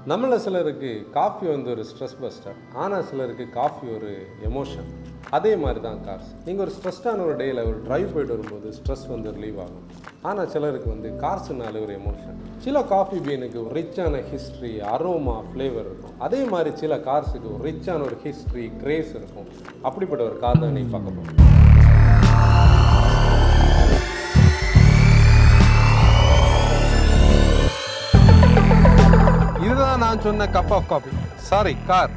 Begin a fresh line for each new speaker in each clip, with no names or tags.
நம்மள சிலருக்கு காஃபி வந்து ஒரு ஸ்ட்ரெஸ் பஸ்டர் ஆனால் சிலருக்கு காஃபி ஒரு எமோஷன் அதே மாதிரி தான் கார்ஸ் நீங்கள் ஒரு ஸ்ட்ரெஸ்டான ஒரு டேயில் ஒரு டிரைவ் போயிட்டு வரும்போது ஸ்ட்ரெஸ் வந்து ரிலீவ் ஆகும் ஆனால் சிலருக்கு வந்து கார்ஸ்னால ஒரு எமோஷன் சில காஃபி பீனுக்கு ஒரு ரிச்சான ஹிஸ்ட்ரி அரோமா ஃப்ளேவர் இருக்கும் அதே மாதிரி சில கார்ஸுக்கு ஒரு ரிச்சான ஒரு ஹிஸ்ட்ரி கிரேஸ் இருக்கும் அப்படிப்பட்ட ஒரு கார் தான் இன்னைக்கு பார்க்க போகிறோம் இதுதான் நான் சொன்ன cup of coffee sorry car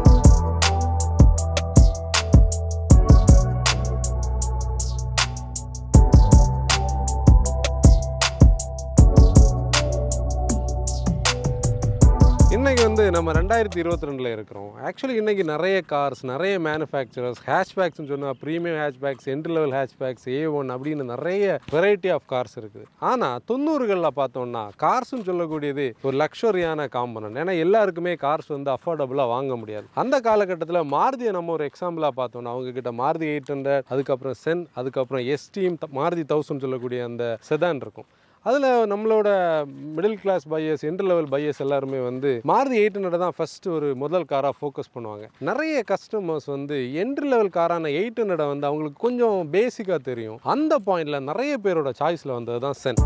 இன்னைக்கு வந்து நம்ம ரெண்டாயிரத்தி இருபத்தி ரெண்டில் இருக்கிறோம் ஆக்சுவலி இன்னைக்கு நிறைய கார்ஸ் நிறைய மேனுஃபேக்சரர்ஸ் ஹேஷ்பேக்ஸ்னு சொன்னால் premium hatchbacks entry level hatchbacks A one அப்படின்னு நிறைய வெரைட்டி ஆஃப் கார்ஸ் இருக்குது ஆனால் தொண்ணூறுகளில் பார்த்தோம்னா கார்ஸ்னு சொல்லக்கூடியது ஒரு லக்ஸரியான காம்பனன்ட் ஏன்னா எல்லாருக்குமே கார்ஸ் வந்து அஃபோர்டபுளாக வாங்க முடியாது அந்த காலகட்டத்தில் மாருதியை நம்ம ஒரு எக்ஸாம்பிளாக பார்த்தோம்னா அவங்க கிட்ட மாருதி எயிட் ஹண்ட்ரட் அதுக்கப்புறம் சென் அதுக்கப்புறம் எஸ்டீம் மாருதி தௌசண்ட் சொல்லக்கூடிய அந்த செதான் இருக்கும் அதில் நம்மளோட middle class buyers entry level buyers எல்லாருமே வந்து மாருதி எயிட் ஹண்ட்ரட் தான் ஃபர்ஸ்ட் ஒரு முதல் காராக ஃபோக்கஸ் பண்ணுவாங்க நிறைய கஸ்டமர்ஸ் வந்து என்ட்ரி லெவல் காரான எயிட் ஹண்ட்ரடை வந்து அவங்களுக்கு கொஞ்சம் பேசிக்காக தெரியும் அந்த பாயிண்டில் நிறைய பேரோட சாய்ஸில் வந்தது தான் சென்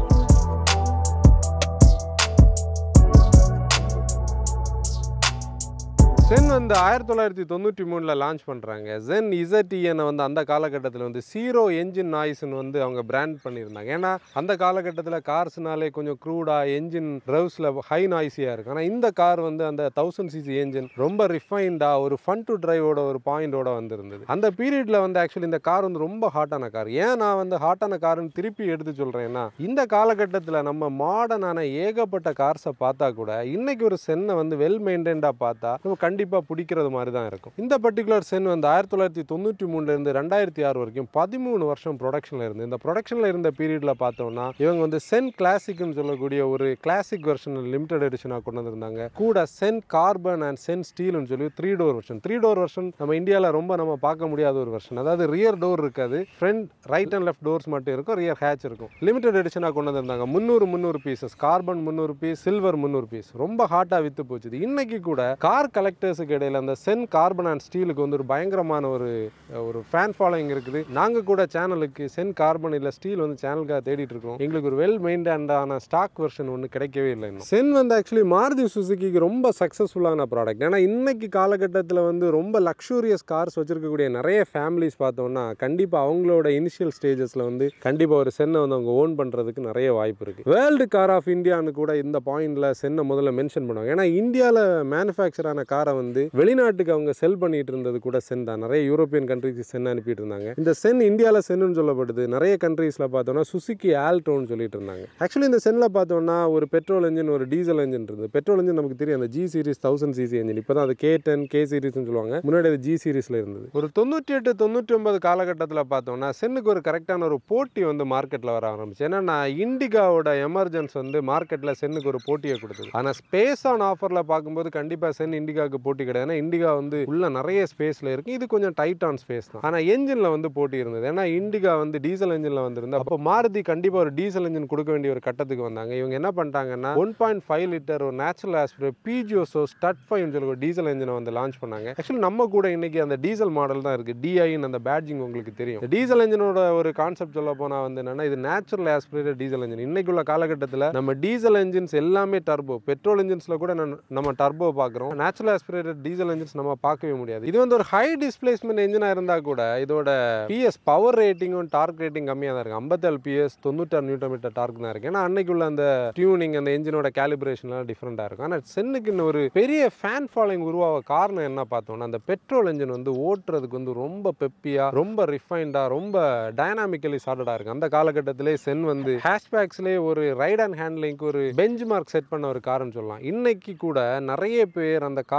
சென் வந்து ஆயிரத்தி தொள்ளாயிரத்தி தொண்ணூற்றி மூணில் லான்ச் பண்ணுறாங்க ஜென் இசட்டிஎனை வந்து அந்த காலகட்டத்தில் வந்து சீரோ என்ஜின் நாய்ஸ்னு வந்து அவங்க பிராண்ட் பண்ணியிருந்தாங்க ஏன்னா அந்த காலகட்டத்தில் கார்ஸ்னாலே கொஞ்சம் க்ரூடாக என்ஜின் ரவுஸில் ஹை நாய்ஸியாக இருக்கும் ஆனால் இந்த கார் வந்து அந்த தௌசண்ட் சிசி என்ஜின் ரொம்ப ரிஃபைன்டாக ஒரு ஃபன் டு டிரைவோட ஒரு பாயிண்டோட வந்திருந்தது அந்த பீரியடில் வந்து ஆக்சுவலி இந்த கார் வந்து ரொம்ப ஹாட்டான கார் ஏன் நான் வந்து ஹாட்டான காருன்னு திருப்பி எடுத்து சொல்கிறேன்னா இந்த காலகட்டத்தில் நம்ம மாடர்னான ஏகப்பட்ட கார்ஸை பார்த்தா கூட இன்னைக்கு ஒரு சென்னை வந்து வெல் மெயின்டைன்டாக பார்த்தா நம்ம கண்டிப்பாக பிடிக்கிறது மாதிரி தான் இருக்கும் இந்த பர்டிகுலர் சென் வந்து ஆயிரத்தி தொள்ளாயிரத்தி தொண்ணூற்றி மூணுலேருந்து ரெண்டாயிரத்தி ஆறு வரைக்கும் பதிமூணு வருஷம் ப்ரொடக்ஷனில் இருந்து இந்த ப்ரொடக்ஷனில் இருந்த பீரியடில் பார்த்தோம்னா இவங்க வந்து சென் கிளாசிக்னு சொல்லக்கூடிய ஒரு கிளாசிக் வெர்ஷன் லிமிடெட் எடிஷனாக கொண்டு வந்திருந்தாங்க கூட சென் கார்பன் அண்ட் சென் ஸ்டீல்னு சொல்லி three door version three door version நம்ம இந்தியாவில் ரொம்ப நம்ம பார்க்க முடியாத ஒரு வெர்ஷன் அதாவது ரியர் டோர் இருக்காது front right and left doors மட்டும் இருக்கும் ரியர் ஹேட்ச் இருக்கும் லிமிடெட் எடிஷனாக கொண்டு வந்திருந்தாங்க முந்நூறு முந்நூறு பீசஸ் கார்பன் முந்நூறு பீஸ் சில்வர் முந்நூறு பீஸ் ரொம்ப ஹாட்டாக வித்து போச்சு இன்னைக்கு கூட கார் கலெக்டர்ஸுக்கு இடையில அந்த சென் கார்பன் அண்ட் ஸ்டீலுக்கு வந்து ஒரு பயங்கரமான ஒரு ஒரு ஃபேன் ஃபாலோயிங் இருக்குது நாங்கள் கூட சேனலுக்கு சென் கார்பன் இல்லை ஸ்டீல் வந்து சேனலுக்காக தேடிட்டு இருக்கோம் எங்களுக்கு ஒரு வெல் மெயின்டைன்டான ஸ்டாக் வெர்ஷன் ஒன்று கிடைக்கவே இல்லை இன்னும் சென் வந்து ஆக்சுவலி மாருதி சுசுக்கிக்கு ரொம்ப சக்ஸஸ்ஃபுல்லான ப்ராடக்ட் ஏன்னா இன்னைக்கு காலகட்டத்தில் வந்து ரொம்ப லக்ஸூரியஸ் கார்ஸ் வச்சிருக்கக்கூடிய நிறைய ஃபேமிலிஸ் பார்த்தோம்னா கண்டிப்பாக அவங்களோட இனிஷியல் ஸ்டேஜஸில் வந்து கண்டிப்பாக ஒரு சென்னை வந்து அவங்க ஓன் பண்ணுறதுக்கு நிறைய வாய்ப்பு இருக்குது வேர்ல்டு கார் ஆஃப் இந்தியான்னு கூட இந்த பாயிண்டில் சென்னை முதல்ல மென்ஷன் பண்ணுவாங்க ஏன்னா இந்தியாவில் மேனுஃபேக்சர் ஆன காரை வந்து வெளிநாட்டுக்கு அவங்க செல் பண்ணிட்டு இருந்தது கூட சென் தான் நிறைய யூரோப்பியன் கண்ட்ரிக்கு சென் அனுப்பிட்டு இருந்தாங்க இந்த சென் இந்தியாவில் சென்னு சொல்லப்படுது நிறைய கண்ட்ரீஸில் பார்த்தோம்னா சுசுக்கி ஆல்டோன்னு சொல்லிட்டு இருந்தாங்க ஆக்சுவலி இந்த சென்னில் பார்த்தோம்னா ஒரு பெட்ரோல் என்ஜின் ஒரு டீசல் என்ஜின் இருந்தது பெட்ரோல் என்ஜின் நமக்கு தெரியும் அந்த G series thousand CC engine இப்போ தான் அது கே டென் கே சீரிஸ்னு சொல்லுவாங்க முன்னாடி அது ஜி சீரிஸில் இருந்தது ஒரு தொண்ணூற்றி எட்டு தொண்ணூற்றி ஒன்பது காலகட்டத்தில் பார்த்தோம்னா சென்னுக்கு ஒரு கரெக்டான ஒரு போட்டி வந்து மார்க்கெட்டில் வர ஆரம்பிச்சு ஏன்னா இண்டிகாவோட எமர்ஜென்ஸ் வந்து மார்க்கெட்டில் சென்னுக்கு ஒரு போட்டியை கொடுத்தது ஆனால் ஸ்பேஸ் ஆன் ஆஃபரில் பார்க்கும்போது கண்டிப்பாக சென் இண்டிகாவுக்கு போட்டி கிடையாது ஏன்னா இண்டிகா வந்து உள்ள நிறைய ஸ்பேஸில் இருக்கு இது கொஞ்சம் டைட் ஆன் ஸ்பேஸ் தான் ஆனால் என்ஜினில் வந்து போட்டி இருந்தது ஏன்னா இண்டிகா வந்து டீசல் என்ஜினில் வந்திருந்தது அப்போ மாருதி கண்டிப்பாக ஒரு டீசல் என்ஜின் கொடுக்க வேண்டிய ஒரு கட்டத்துக்கு வந்தாங்க இவங்க என்ன பண்ணிட்டாங்கன்னா ஒன் பாயிண்ட் ஃபைவ் லிட்டர் ஒரு நேச்சுரல் ஆஸ்பிரேட் பிஜிஓசோ ஸ்டட் ஃபைவ் சொல்லி ஒரு டீசல் என்ஜினை வந்து லான்ச் பண்ணாங்க ஆக்சுவலி நம்ம கூட இன்னைக்கு அந்த டீசல் மாடல் தான் இருக்கு டிஐன்னு அந்த பேட்ஜிங் உங்களுக்கு தெரியும் இந்த டீசல் என்ஜினோட ஒரு கான்செப்ட் சொல்ல போனா வந்து என்னன்னா இது நேச்சுரல் ஆஸ்பிரேட்டட் டீசல் என்ஜின் இன்னைக்குள்ள காலகட்டத்தில் நம்ம டீசல் என்ஜின்ஸ் எல்லாமே டர்போ பெட்ரோல் என்ஜின்ஸ்ல கூட நம்ம- நம்ம டர்போ பார்க்குறோம் நேச்சுரல் ஆஸ்பிரேட்டட் டீசல் என்ஜின்ஸ் நம்ம பார்க்கவே முடியாது இது வந்து ஒரு ஹை டிஸ்பிளேஸ்மெண்ட் என்ஜினா இருந்தா கூட இதோட பிஎஸ் பவர் ரேட்டிங்கும் டார்க் ரேட்டிங் கம்மியாக தான் இருக்கு ஐம்பத்தேழு பிஎஸ் தொண்ணூத்தாறு நியூட்டன் மீட்டர் டார்க் தான் இருக்கு ஏன்னா அன்னைக்குள்ள அந்த டியூனிங் அந்த என்ஜினோட கேலிபிரேஷன்லாம் டிஃப்ரெண்டாக இருக்கும் ஆனால் சென்னுக்கு இன்னும் ஒரு பெரிய ஃபேன் ஃபாலோயிங் உருவாக காரணம் என்ன பார்த்தோம்னா அந்த பெட்ரோல் என்ஜின் வந்து ஓட்டுறதுக்கு வந்து ரொம்ப பெப்பியா ரொம்ப ரிஃபைன்டா ரொம்ப டைனாமிக்கலி சார்டடாக இருக்கு அந்த காலகட்டத்திலே சென் வந்து ஹேஷ்பேக்ஸ்லேயே ஒரு ரைட் அண்ட் ஹேண்ட்லிங்க்கு ஒரு பெஞ்ச் மார்க் செட் பண்ண ஒரு கார்னு சொல்லலாம் இன்னைக்கு கூட நிறைய பேர் அந்த கார்ஸை வந்து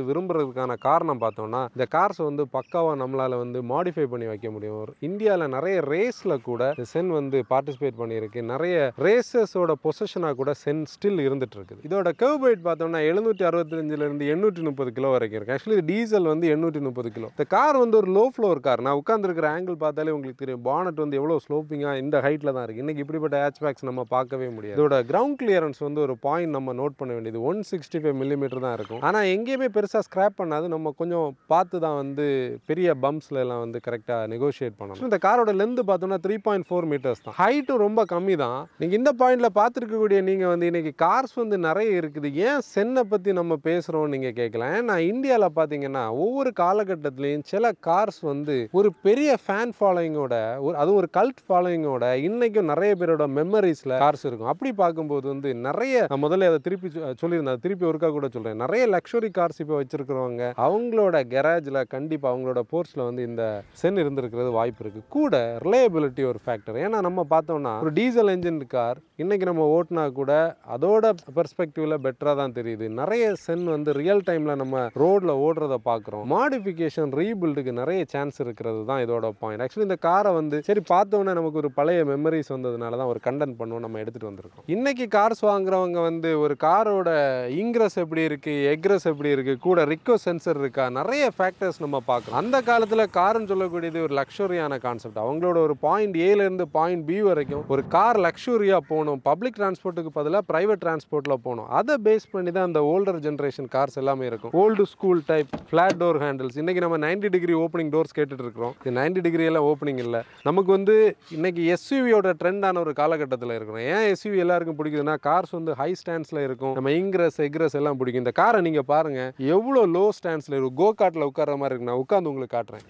வந்து விரும்புறதுக்கான காரணம் பார்த்தோம்னா இந்த கார்ஸ் வந்து பக்காவாக நம்மளால் வந்து மாடிஃபை பண்ணி வைக்க முடியும் ஒரு இந்தியாவில் நிறைய ரேஸில் கூட இந்த சென் வந்து பார்ட்டிசிபேட் பண்ணியிருக்கு நிறைய ரேசஸோட பொசிஷனாக கூட சென் ஸ்டில் இருந்துட்டு இருக்குது இதோட கர்வ் வெயிட் பார்த்தோம்னா எழுநூற்றி அறுபத்தஞ்சிலேருந்து எண்ணூற்றி முப்பது கிலோ வரைக்கும் இருக்கு ஆக்சுவலி டீசல் வந்து எண்ணூற்றி முப்பது கிலோ இந்த கார் வந்து ஒரு லோ ஃப்ளோர் கார் நான் உட்காந்துருக்கிற ஆங்கிள் பார்த்தாலே உங்களுக்கு தெரியும் பானட் வந்து எவ்வளோ ஸ்லோப்பிங்காக இந்த ஹைட்டில் தான் இருக்குது இன்னைக்கு இப்படிப்பட்ட ஹேட்ச்பேக்ஸ் நம்ம பார்க்கவே முடியாது இதோட கிரவுண்ட் கிளியரன்ஸ் வந்து ஒரு பாயிண்ட் நம்ம நோட் பண்ண வேண்டியது ஒன் சிக்ஸ்டி ஃபைவ் மில்லிமீட்டர் தான் இருக்கும் ஆனால் எங்கேயுமே பெருசாக ஸ்க்ராப் பண்ணாது நம்ம கொஞ்சம் பார்த்து தான் வந்து பெரிய பம்ப்ஸ்ல எல்லாம் வந்து கரெக்டாக நெகோஷியேட் பண்ணணும் இந்த காரோட லென்த் பார்த்தோம்னா த்ரீ பாயிண்ட் ஃபோர் மீட்டர்ஸ் தான் ஹைட்டும் ரொம்ப கம்மி தான் நீங்கள் இந்த பாயிண்ட்ல பார்த்துருக்கக்கூடிய நீங்கள் வந்து இன்னைக்கு கார்ஸ் வந்து நிறைய இருக்குது ஏன் சென்னை பற்றி நம்ம பேசுகிறோம் நீங்கள் கேட்கலாம் ஏன்னா இந்தியாவில் பார்த்தீங்கன்னா ஒவ்வொரு காலகட்டத்திலையும் சில கார்ஸ் வந்து ஒரு பெரிய ஃபேன் ஃபாலோயிங்கோட ஒரு அதுவும் ஒரு கல்ட் ஃபாலோயிங்கோட இன்னைக்கும் நிறைய பேரோட மெமரிஸில் கார்ஸ் இருக்கும் அப்படி பார்க்கும்போது வந்து நிறைய நான் முதல்ல அதை திருப்பி சொ- சொல்லியிருந்தேன் அதை திருப்பி ஒருக்கா கூட சொல்கிறேன் நிறைய லக்ஸுரி கார்ஸ் இப்போ வச்சிருக்கிறவங்க அவங்களோட கெராஜில் கண்டிப்பாக அவங்களோட போர்ட்ஸில் வந்து இந்த சென் இருந்திருக்கிறது வாய்ப்பு இருக்குது கூட ரிலையபிலிட்டி ஒரு ஃபேக்டர் ஏன்னா நம்ம பார்த்தோம்னா ஒரு டீசல் என்ஜின் கார் இன்னைக்கு நம்ம ஓட்டினா கூட அதோட பெர்ஸ்பெக்டிவ்ல பெட்டராக தான் தெரியுது நிறைய சென் வந்து ரியல் டைமில் நம்ம ரோட்டில் ஓடுறத பார்க்குறோம் மாடிஃபிகேஷன் ரீபில்டுக்கு நிறைய சான்ஸ் இருக்கிறது தான் இதோட பாயிண்ட் ஆக்சுவலி இந்த காரை வந்து சரி பார்த்தோன்னே நமக்கு ஒரு பழைய மெமரிஸ் வந்ததுனால தான் ஒரு கண்டென்ட் பண்ணுவோம் நம்ம எடுத்துகிட்டு வந்திருக்கோம் இன்னைக்கு கார்ஸ் வாங்குறவங்க வந்து ஒரு காரோட இங்கிரஸ் எப்படி இருக்கு எக்ரஸ் எப்படி இருக்கு கூட ரிக்கோ சென்சர் இருக்கா நிறைய ஃபேக்டர்ஸ் நம்ம பார்க்கலாம் அந்த காலத்தில் கார்னு சொல்லக்கூடியது ஒரு லக்ஸுரியான கான்செப்ட் அவங்களோட ஒரு பாயிண்ட் ஏலேருந்து பாயிண்ட் பி வரைக்கும் ஒரு கார் லக்ஸுரியாக போகணும் பப்ளிக் டிரான்ஸ்போர்ட்டுக்கு பதிலாக ப்ரைவேட் டிரான்ஸ்போர்ட்டில் போகணும் அதை பேஸ் பண்ணி தான் அந்த ஓல்டர் ஜென்ரேஷன் கார்ஸ் எல்லாமே இருக்கும் old school type flat door handles இன்னைக்கு நம்ம 90 டிகிரி ஓப்பனிங் டோர்ஸ் கேட்டுட்டு இருக்கிறோம் இது 90 டிகிரி எல்லாம் ஓப்பனிங் இல்லை நமக்கு வந்து இன்னைக்கு எஸ்யூவியோட ட்ரெண்டான ஒரு காலகட்டத்தில் இருக்கிறோம் ஏன் எஸ்யூவி எல்லாருக்கும் பிடிக்குதுன்னா கார்ஸ் வந்து ஹை ஸ்டாண்ட்ஸில் இருக்கும் நம்ம இங்கிரஸ் எக்ரஸ் எல்லாம் பிடிக்கும் இந்த காரை நீங்கள் பாருங்க எவ்வளோ லோ ஸ்டாண்ட்ஸில் இருக்கும் கோ கார்ட்டில் உட்கார்ற மாதிரி இருக்கு நான் உட்காந்து உங்களுக்கு காட்டுறேன்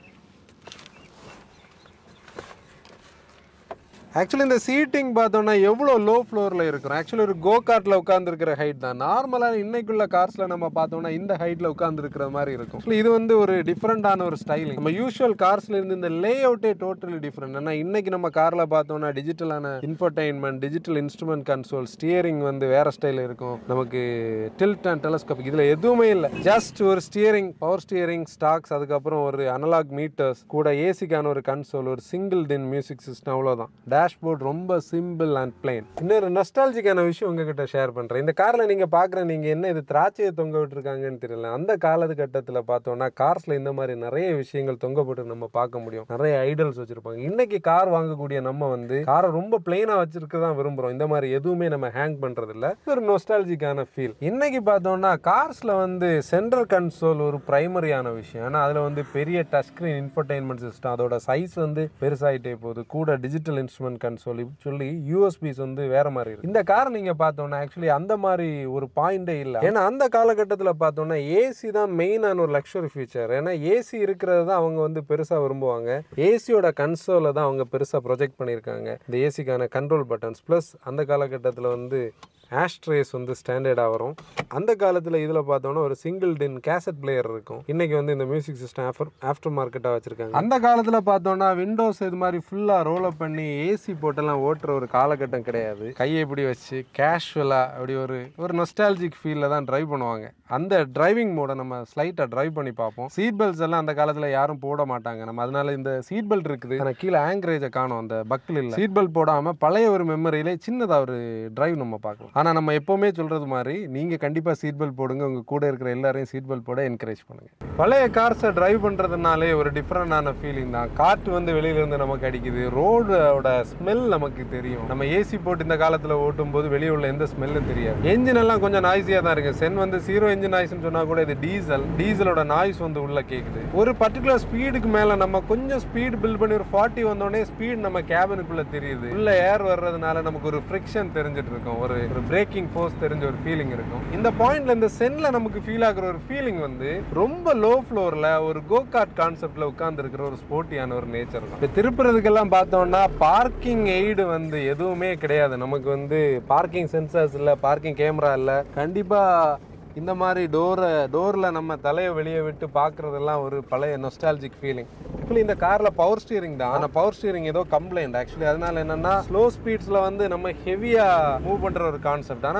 ஆக்சுவலி இந்த சீட்டிங் பார்த்தோம்னா எவ்வளோ லோ ஃப்ளோரில் இருக்கும் ஆக்சுவலி ஒரு கோ கார்ட்டில் உட்காந்துருக்கிற ஹைட் தான் நார்மலாக இன்னைக்குள்ள கார்ஸில் நம்ம பார்த்தோம்னா இந்த ஹைட்டில் உட்காந்துருக்கிற மாதிரி இருக்கும் Actually இது வந்து ஒரு டிஃப்ரெண்டான ஒரு ஸ்டைலிங் நம்ம யூஷுவல் கார்ஸ்ல இருந்து இந்த லே அவுட்டே டோட்டலி டிஃப்ரெண்ட் ஏன்னா இன்னைக்கு நம்ம காரில் பார்த்தோம்னா டிஜிட்டலான infotainment digital instrument console steering வந்து வேற ஸ்டைல் இருக்கும் நமக்கு டில்ட் அண்ட் டெலஸ்கோபிக் இதில் எதுவுமே இல்லை ஜஸ்ட் ஒரு ஸ்டியரிங் பவர் ஸ்டியரிங் ஸ்டாக்ஸ் அதுக்கப்புறம் ஒரு அனலாக் மீட்டர்ஸ் கூட ஏசிக்கான ஒரு கன்சோல் ஒரு சிங்கிள் டின் மியூசிக் சிஸ்டம் அவ்வளோதான் டேஷ்போர்ட் ரொம்ப சிம்பிள் அண்ட் பிளைன் இன்னொரு நஸ்டாலஜிக்கான விஷயம் உங்ககிட்ட ஷேர் பண்ணுறேன் இந்த காரில் நீங்கள் பார்க்குற நீங்கள் என்ன இது திராட்சையை தொங்க விட்டுருக்காங்கன்னு தெரியல அந்த காலகட்டத்தில் பார்த்தோம்னா கார்ஸில் இந்த மாதிரி நிறைய விஷயங்கள் தொங்கப்பட்டு நம்ம பார்க்க முடியும் நிறைய ஐடல்ஸ் வச்சுருப்பாங்க இன்னைக்கு கார் வாங்கக்கூடிய நம்ம வந்து காரை ரொம்ப பிளைனாக வச்சிருக்க தான் விரும்புகிறோம் இந்த மாதிரி எதுவுமே நம்ம ஹேங் பண்ணுறது இல்ல ஒரு நொஸ்டாலஜிக்கான ஃபீல் இன்னைக்கு பார்த்தோம்னா கார்ஸில் வந்து சென்ட்ரல் கன்சோல் ஒரு பிரைமரியான விஷயம் ஆனால் அதில் வந்து பெரிய டச் ஸ்க்ரீன் இன்ஃபர்டைன்மெண்ட் சிஸ்டம் அதோட சைஸ் வந்து பெருசாயிட்டே போகுது கூட டிஜிட்டல் இன்ஸ்ட்ருமெண்ட் கன்சோல் சொல்லி யூஎஸ்பிஸ் வந்து வேற மாதிரி இருக்கு இந்த கார் நீங்க பார்த்தோம்னா ஆக்சுவலி அந்த மாதிரி ஒரு பாயிண்டே இல்லை ஏன்னா அந்த காலகட்டத்தில் பார்த்தோம்னா ஏசி தான் மெயினான ஒரு லக்ஸுரி ஃபீச்சர் ஏன்னா ஏசி இருக்கிறது தான் அவங்க வந்து பெருசா விரும்புவாங்க ஏசியோட கன்சோலை தான் அவங்க பெருசா ப்ரொஜெக்ட் பண்ணியிருக்காங்க இந்த ஏசிக்கான கண்ட்ரோல் பட்டன்ஸ் ப்ளஸ் அந்த காலகட்டத்தில் வந்து ஆஷ்ட்ரேஸ் வந்து ஸ்டாண்டர்டாக வரும் அந்த காலத்தில் இதில் பார்த்தோன்னா ஒரு சிங்கிள் டின் கேசட் பிளேயர் இருக்கும் இன்னைக்கு வந்து இந்த மியூசிக் சிஸ்டம் ஆஃபர் ஆஃப்டர் மார்க்கெட்டாக வச்சிருக்காங்க அந்த காலத்தில் பார்த்தோன்னா விண்டோஸ் இது மாதிரி ஃபுல்லாக ரோல் அப் பண்ணி ஏசி போட்டெல்லாம் ஓட்டுற ஒரு காலகட்டம் கிடையாது கையை இப்படி வச்சு கேஷுவலாக அப்படி ஒரு ஒரு நொஸ்டாலஜிக் ஃபீலில் தான் டிரைவ் பண்ணுவாங்க அந்த டிரைவிங் மோடை நம்ம ஸ்லைட்டாக டிரைவ் பண்ணி பார்ப்போம் சீட் பெல்ட்ஸ் எல்லாம் அந்த காலத்தில் யாரும் போட மாட்டாங்க நம்ம அதனால இந்த சீட் பெல்ட் இருக்குது ஆனால் கீழே ஆங்கரேஜை காணும் அந்த பக்கில் இல்லை சீட் பெல்ட் போடாமல் பழைய ஒரு மெமரியிலே சின்னதாக ஒரு டிரைவ் நம்ம பார்க்கலாம் ஆனால் நம்ம எப்போவுமே சொல்கிறது மாதிரி நீங்கள் கண்டிப்பாக சீட் பெல்ட் போடுங்க உங்கள் கூட இருக்கிற எல்லாரையும் சீட் பெல்ட் போட என்கரேஜ் பண்ணுங்க பழைய கார்ஸை டிரைவ் பண்ணுறதுனாலே ஒரு டிஃப்ரெண்டான ஃபீலிங் தான் காற்று வந்து வெளியிலேருந்து நமக்கு அடிக்குது ரோடோட ஸ்மெல் நமக்கு தெரியும் நம்ம ஏசி போட்டு இந்த காலத்தில் ஓட்டும் போது வெளியே உள்ள எந்த ஸ்மெல்லும் தெரியாது என்ஜின் எல்லாம் கொஞ்சம் நாய்ஸியாக தான் இருக்கு சென் வந்து ஜீரோ என்ஜின் நாய்ஸ்னு சொன்னால் கூட இது டீசல் டீசலோட நாய்ஸ் வந்து உள்ள கேட்குது ஒரு பர்டிகுலர் ஸ்பீடுக்கு மேலே நம்ம கொஞ்சம் ஸ்பீடு பில்ட் பண்ணி ஒரு ஃபார்ட்டி வந்தோடனே ஸ்பீட் நம்ம கேபினுக்குள்ள தெரியுது உள்ள ஏர் வர்றதுனால நமக்கு ஒரு ஃப்ரிக்ஷன் தெரிஞ்சிட்டு இருக்கும் ஒரு ஒரு பிரேக்கிங் ஃபோர்ஸ் தெரிஞ்ச ஒரு ஃபீலிங் இருக்கும் இந்த பாயிண்ட்ல இந்த சென்ல நமக்கு ஃபீல் ஆகுற ஒரு ஃபீலிங் வந்து ரொம்ப லோ ஃப்ளோர்ல ஒரு கோ கார்ட் கான்செப்ட்ல உட்கார்ந்து இருக்கிற ஒரு ஸ்போர்ட்டியான ஒரு நேச்சர் இருக்கும் இப்போ திருப்புறதுக்கெல்லாம் பார்த்தோம்னா பார்க்கிங் எய்டு வந்து எதுவுமே கிடையாது நமக்கு வந்து பார்க்கிங் சென்சார்ஸ் இல்லை பார்க்கிங் கேமரா இல்லை கண்டிப்பா இந்த மாதிரி டோரை டோரில் நம்ம தலையை வெளியே விட்டு பார்க்குறதெல்லாம் ஒரு பழைய நொஸ்டாலஜிக் ஃபீலிங் ஆக்சுவலி இந்த காரில் பவர் ஸ்டியரிங் தான் ஆனால் பவர் ஸ்டியரிங் ஏதோ கம்ப்ளைண்ட் ஆக்சுவலி அதனால என்னன்னா ஸ்லோ ஸ்பீட்ஸில் வந்து நம்ம ஹெவியாக மூவ் பண்ணுற ஒரு கான்செப்ட் ஆனால்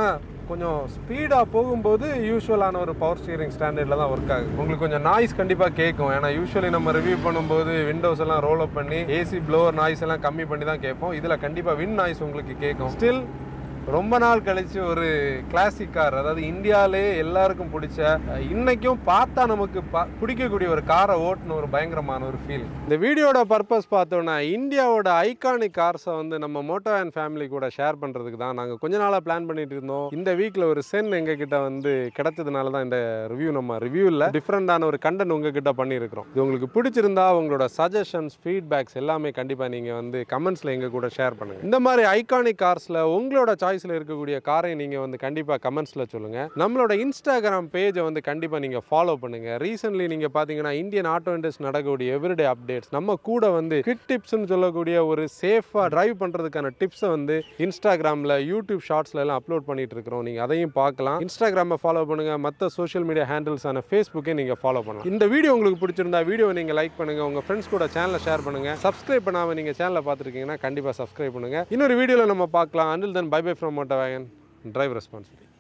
கொஞ்சம் ஸ்பீடாக போகும்போது யூஸ்வலான ஒரு பவர் ஸ்டியரிங் ஸ்டாண்டர்டில் தான் ஒர்க் ஆகுது உங்களுக்கு கொஞ்சம் நாய்ஸ் கண்டிப்பாக கேட்கும் ஏன்னா யூஸ்வலி நம்ம ரிவ்யூ பண்ணும்போது விண்டோஸ் எல்லாம் ரோல் அப் பண்ணி ஏசி ப்ளோவர் நாய்ஸ் எல்லாம் கம்மி பண்ணி தான் கேட்போம் இதில் கண்டிப்பாக வின் நாய்ஸ் உங்களுக்கு கேட்கும் ஸ்டில் ரொம்ப நாள் கழிச்சு ஒரு கிளாசிக் கார் அதாவது இந்தியாவிலே எல்லாருக்கும் பிடிச்ச அஹ், இன்னைக்கும் பார்த்தா நமக்கு பா- பிடிக்கக்கூடிய ஒரு காரை ஓட்டுன ஒரு பயங்கரமான ஒரு ஃபீல் இந்த வீடியோட பர்பஸ் பார்த்தோன்னா இந்தியாவோட ஐகானிக் கார்ஸை வந்து நம்ம மோட்டோ அண்ட் ஃபேமிலி கூட ஷேர் பண்ணுறதுக்கு தான் நாங்கள் கொஞ்ச நாளாக பிளான் பண்ணிட்டு இருந்தோம் இந்த வீக்கில் ஒரு சென் எங்ககிட்ட வந்து கிடைச்சதுனால தான் இந்த ரிவ்யூ நம்ம ரிவ்யூ இல்லை டிஃப்ரெண்டான ஒரு கண்டென்ட் உங்ககிட்ட பண்ணியிருக்கிறோம் இது உங்களுக்கு பிடிச்சிருந்தா உங்களோட சஜஷன்ஸ் ஃபீட்பேக்ஸ் எல்லாமே கண்டிப்பாக நீங்கள் வந்து கமெண்ட்ஸில் எங்கள் கூட ஷேர் பண்ணுங்கள் இந்த மாதிரி ஐகானிக் கார்ஸில் உங்களோட சாய்ஸில் இருக்கக்கூடிய காரை நீங்கள் வந்து கண்டிப்பாக கமெண்ட்ஸில் சொல்லுங்கள் நம்மளோட இன்ஸ்டாகிராம் பேஜை வந்து கண்டிப்பாக நீங்கள் ஃபாலோ பண்ணுங்கள் ரீசென்ட்லி நீங்கள் பார்த்தீங்கன்னா இந்தியன் ஆட்டோ இண்டஸ்ட் நடக்கக்கூடிய எவ்ரிடே அப்டேட்ஸ் நம்ம கூட வந்து குவிக் டிப்ஸ்னு சொல்லக்கூடிய ஒரு சேஃபாக டிரைவ் பண்ணுறதுக்கான டிப்ஸை வந்து இன்ஸ்டாகிராமில் யூடியூப் ஷார்ட்ஸ்ல எல்லாம் அப்லோட் பண்ணிட்டு இருக்கிறோம் நீங்கள் அதையும் பார்க்கலாம் இன்ஸ்டாகிராமை ஃபாலோ பண்ணுங்கள் மற்ற சோஷியல் மீடியா ஹேண்டில்ஸான ஃபேஸ்புக்கே நீங்கள் ஃபாலோ பண்ணலாம் இந்த வீடியோ உங்களுக்கு பிடிச்சிருந்தா வீடியோவை நீங்கள் லைக் பண்ணுங்கள் உங்கள் ஃப்ரெண்ட்ஸ் கூட சேனலை ஷேர் பண்ணுங்கள் சப்ஸ்கிரைப் பண்ணாமல் நீங்கள் சேனலை பார்த்துருக்கீங்கன்னா கண்டிப்பாக சப்ஸ்கிரைப் பண்ணுங்கள் இன்னொரு வீடியோவில் நம்ம பார்க்கலாம் until then bye bye from Moto Wagon drive responsibility